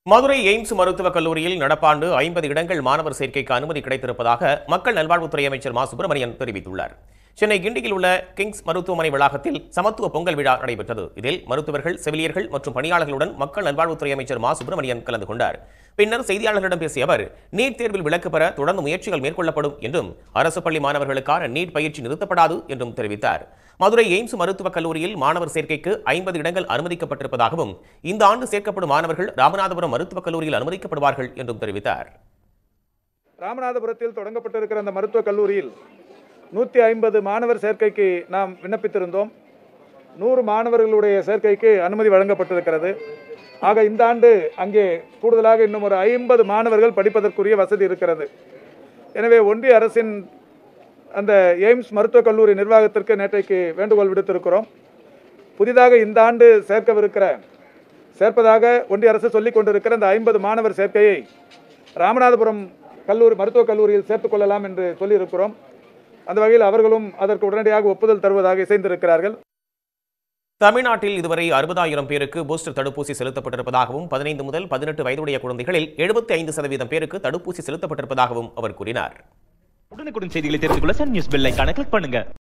Madurai AIIMS மருத்துவக் கல்லூரியில் நடப்பாண்டு ஐம்பது இடங்கள் மாணவர் சேர்க்கைக்கு அனுமதி கிடைத்திருப்பதாக மக்கள் நல்வாழ்வுத்துறை அமைச்சர் மா சுப்பிரமணியன் தெரிவித்துள்ளார் சென்னை கிண்டியில் உள்ள கிங்ஸ் மருத்துவமனை வளாகத்தில் சமத்துவ பொங்கல் விழா நடைபெற்றது இதில் மருத்துவர்கள் செவிலியர்கள் மற்றும் பணியாளர்களுடன் மக்கள் நல்வாழ்வுத்துறை அமைச்சர் மா சுப்பிரமணியன் கலந்து கொண்டார் பின்னர் செய்தியாளர்களிடம் பேசிய அவர் நீட் தேர்வில் விலக்கு பெற தொடர்ந்து முயற்சிகள் மேற்கொள்ளப்படும் என்றும் அரசு பள்ளி மாணவர்களுக்கான நீட் பயிற்சி நிறுத்தப்படாது என்றும் தெரிவித்தார் மதுரை எய்ம்ஸ் மருத்துவக் கல்லூரியில் மாணவர் சேர்க்கைக்கு ஐம்பது இடங்கள் அனுமதிக்கப்பட்டிருப்பதாகவும் இந்த ஆண்டு சேர்க்கப்படும் மாணவர்கள் ராமநாதபுரம் மருத்துவக் கல்லூரியில் அனுமதிக்கப்படுவார்கள் என்றும் தெரிவித்தார் ராமநாதபுரத்தில் தொடங்கப்பட்டிருக்கிற அந்த மருத்துவக் கல்லூரியில் நூற்றி ஐம்பது மாணவர் சேர்க்கைக்கு நாம் விண்ணப்பித்திருந்தோம் நூறு மாணவர்களுடைய சேர்க்கைக்கு அனுமதி வழங்கப்பட்டிருக்கிறது ஆக இந்த ஆண்டு அங்கே கூடுதலாக இன்னும் ஒரு ஐம்பது மாணவர்கள் படிப்பதற்குரிய வசதி இருக்கிறது எனவே ஒன்றிய அரசின் அந்த எய்ம்ஸ் மருத்துவக் கல்லூரி நிர்வாகத்திற்கு நேற்றைக்கு வேண்டுகோள் விடுத்திருக்கிறோம் புதிதாக இந்த ஆண்டு சேர்க்கவிருக்கிற சேர்ப்பதாக ஒன்றிய அரசு சொல்லிக் கொண்டிருக்கிற இந்த ஐம்பது மாணவர் சேர்க்கையை ராமநாதபுரம் கல்லூரி மருத்துவக் கல்லூரியில் சேர்த்துக் கொள்ளலாம் என்று சொல்லியிருக்கிறோம் அந்த வகையில் அவர்களும் அதற்கு உடனடியாக ஒப்புதல் தருவதாக இசைந்திருக்கிறார்கள் தமிழ்நாட்டில் இதுவரை அறுபதாயிரம் பேருக்கு பூஸ்டர் தடுப்பூசி செலுத்தப்பட்டிருப்பதாகவும் பதினைந்து முதல் பதினெட்டு வயதுடைய குழந்தைகளில் எழுபத்தி ஐந்து சதவீதம் பேருக்கு தடுப்பூசி செலுத்தப்பட்டிருப்பதாகவும் அவர் கூறினார் உடனுக்குடன் செய்திகளை தெரிந்து கொள்ள சன் நியூஸ் பெல் ஐகானை கிளிக் பண்ணுங்க